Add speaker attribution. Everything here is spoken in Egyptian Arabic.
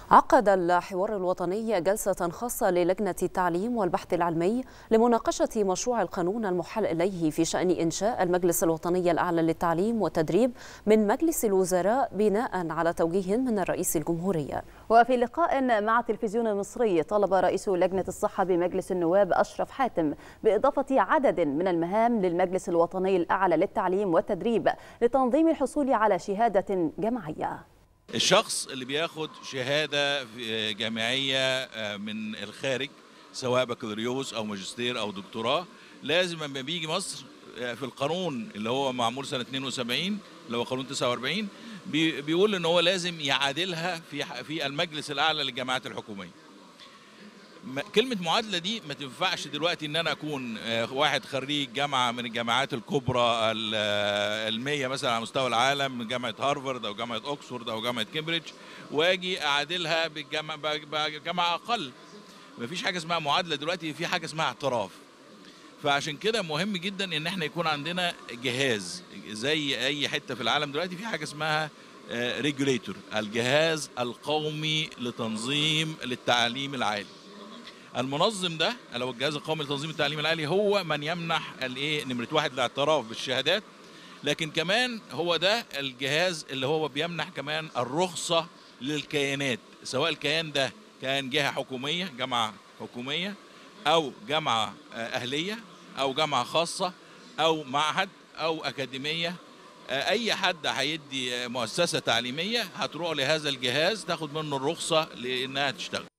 Speaker 1: عقد الحوار الوطني جلسة خاصة للجنة التعليم والبحث العلمي لمناقشة مشروع القانون المحال إليه في شأن إنشاء المجلس الوطني الأعلى للتعليم والتدريب من مجلس الوزراء بناء على توجيه من الرئيس الجمهورية
Speaker 2: وفي لقاء مع التلفزيون المصري طلب رئيس لجنة الصحة بمجلس النواب أشرف حاتم بإضافة عدد من المهام للمجلس الوطني الأعلى للتعليم والتدريب لتنظيم الحصول على شهادة جامعية
Speaker 3: الشخص اللي بياخد شهاده جامعيه من الخارج سواء بكالوريوس او ماجستير او دكتوراه لازم لما بيجي مصر في القانون اللي هو معمول سنه 72 اللي هو قانون 49 بيقول ان هو لازم يعادلها في في المجلس الاعلى للجامعات الحكوميه. كلمة معادلة دي ما تنفعش دلوقتي ان انا اكون واحد خريج جامعة من الجامعات الكبرى المية مثلا على مستوى العالم من جامعة هارفارد او جامعة اوكسفورد او جامعة كامبريدج واجي اعادلها بجامعة اقل. ما فيش حاجة اسمها معادلة دلوقتي في حاجة اسمها اعتراف. فعشان كده مهم جدا ان احنا يكون عندنا جهاز زي اي حتة في العالم دلوقتي في حاجة اسمها ريجوليتور الجهاز القومي لتنظيم للتعليم العالي. المنظم ده اللي هو الجهاز القومي لتنظيم التعليم العالي هو من يمنح الايه نمره واحد الاعتراف بالشهادات لكن كمان هو ده الجهاز اللي هو بيمنح كمان الرخصه للكيانات سواء الكيان ده كان جهه حكوميه جامعه حكوميه او جامعه اهليه او جامعه خاصه او معهد او اكاديميه اي حد هيدي مؤسسه تعليميه هتروح لهذا الجهاز تاخد منه الرخصه لانها تشتغل